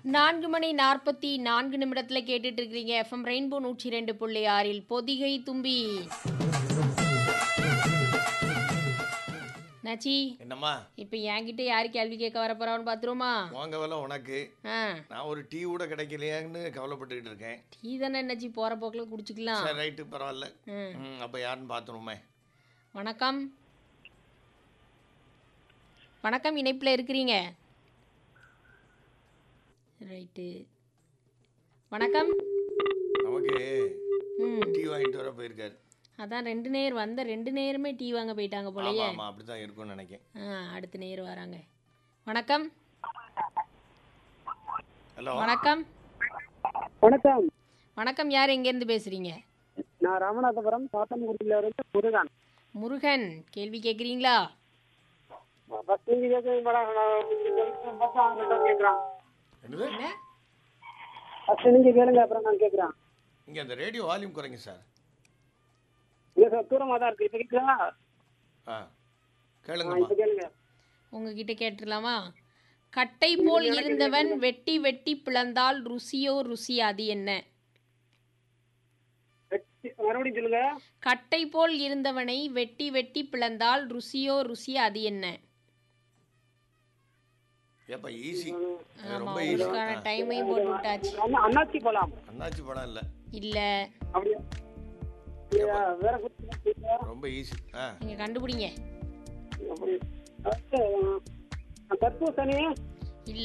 நான்கு மணி நாற்பத்தி நான்கு நிமிடத்தில் கேட்டுட்டு இருக்கிறீங்க எஃப்எம் ரெயின்போ நூற்றி ரெண்டு புள்ளி ஆறில் பொதிகை தும்பி நச்சி என்னம்மா இப்போ என்கிட்ட யாரு கேள்வி கேட்க வர போறான்னு பார்த்துருமா வாங்க வேலை உனக்கு ஆ நான் ஒரு டீ கூட கிடைக்கலையான்னு கவலைப்பட்டுக்கிட்டு இருக்கேன் டீ தானே நச்சி போகிற போக்கில் குடிச்சிக்கலாம் சரி ரைட்டு பரவாயில்ல ம். ம் அப்போ யாருன்னு பார்த்துருமே வணக்கம் வணக்கம் இணைப்பில் இருக்கிறீங்க ரைட்டு வணக்கம் நமக்கு ம் டீ வாங்கிட்டு வர போயிருக்காரு அதான் ரெண்டு நேர் வந்த ரெண்டு நேரமே டீ வாங்க போயிட்டாங்க ஆமா போலயே ஆமா அப்படிதான் இருக்கும்னு நினைக்கேன் ஆ அடுத்த நேர் வராங்க வணக்கம் ஹலோ வணக்கம் வணக்கம் வணக்கம் யார் எங்கேருந்து பேசுறீங்க நான் ராமநாதபுரம் சாத்தன்குடியில இருந்து முருகன் முருகன் கேள்வி கேட்குறீங்களா ஃபர்ஸ்ட் நீங்க கேட்குறீங்க மேடம் நான் first அவங்ககிட்ட கேட்குறேன் என்னது என்ன ஃபர்ஸ்ட் நீங்க கேளுங்க அப்புறம் நான் கேட்குறேன் இங்கே அந்த ரேடியோ வால்யூம் குறைங்க சார் இல்ல சார் தூரமா தான் இருக்கு இப்போ கேட்குறா ஆ ஆ கேளுங்கம்மா இப்போ கேளுங்க உங்ககிட்ட கேட்டுடலாமா கட்டை போல் இருந்தவன் வெட்டி வெட்டி பிளந்தால் ருசியோ ருசி அது என்ன வெட்டி- மறுபடியும் சொல்லுங்க கட்டை போல் இருந்தவனை வெட்டி வெட்டி பிளந்தால் ருசியோ ருசி அது என்ன ஏப்பா ஈஸி ஆமா ரொம்ப ஈஸி உங்களுக்கான டைமையும் போட்டு விட்டாச்சு அண்ணா- அண்ணாச்சி பழம் அண்ணாச்சி படம் இல்லை இல்ல அப்படியா இல்லையா? வேற குத்தி ரொம்ப ஈஸி ஆ நீங்க கண்டுபிடிங்க அப்படி அடுத்து, ஆ, தர்பூசணி இல்ல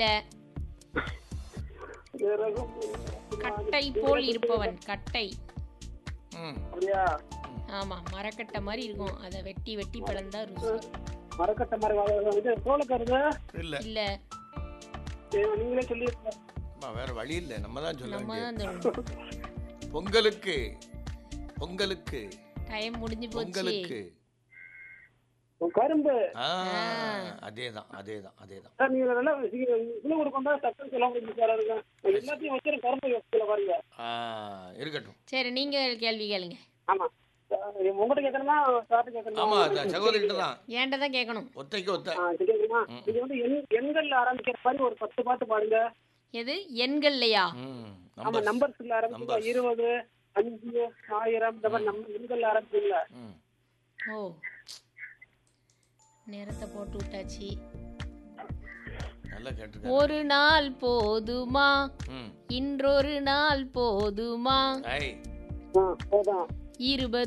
வேற எதுவும் கட்டை போல் இருப்பவன் கட்டை ம் அப்படியா ஆமா மரக்கட்டை மாதிரி இருக்கும் அதை வெட்டி வெட்டி பிளந்தா ருசி மரக்கட்டை மாதிரி வளர்றது வந்து சோளக்கருது இல்லை இல்ல நீங்களே சொல்லி அம்மா வேற வழி இல்லை நம்ம தான் சொல்ல நம்ம வேண்டியது தான் அந்த பொங்கலுக்கு பொங்கலுக்கு டைம் முடிஞ்சு போச்சு பொங்கலுக்கு கரும்பு ஆ அதே தான் அதே தான் அதே தான் சார் நீங்க நல்லா குழு கொடுக்கணும் தான் டக்குன்னு சொல்ல முடியும் சார் அதுக்கு எல்லாத்தையும் வச்சு கரும்பு யோசிக்கல பாருங்க ஆ இருக்கட்டும் சரி நீங்க கேள்வி கேளுங்க ஆமா சார், உங்ககிட்ட கேட்கணுமா சார்ட்டு கேட்கணுமா ஆமா அதான் சகோதரிகிட்ட தான் ஏன்ட்ட தான் கேட்கணும் ஒத்தைக்கு ஒத்த ஆ, சரி, கேட்கணுமா இது வந்து எண் எண்கள்ல ஆரம்பிக்கிற மாதிரி ஒரு பத்து பாட்டு பாடுங்க எது எண்கள்லையா ம் ஆமா நம்பர் நம்பர்ஸ்ல ஆரம்பிச்சு Numbers. இருபது அஞ்சு ஆயிரம் இந்த மாதிரி நம்ம எண்கள்ல ஆரம்பிச்சுங்களா ம் ஓ நேரத்தை போட்டு விட்டாச்சு நல்லா கேட்டிருக்காரு ஒரு நாள் போதுமா ம் இன்றொரு நாள் போதுமா ஐ ஆ போதும் இருபது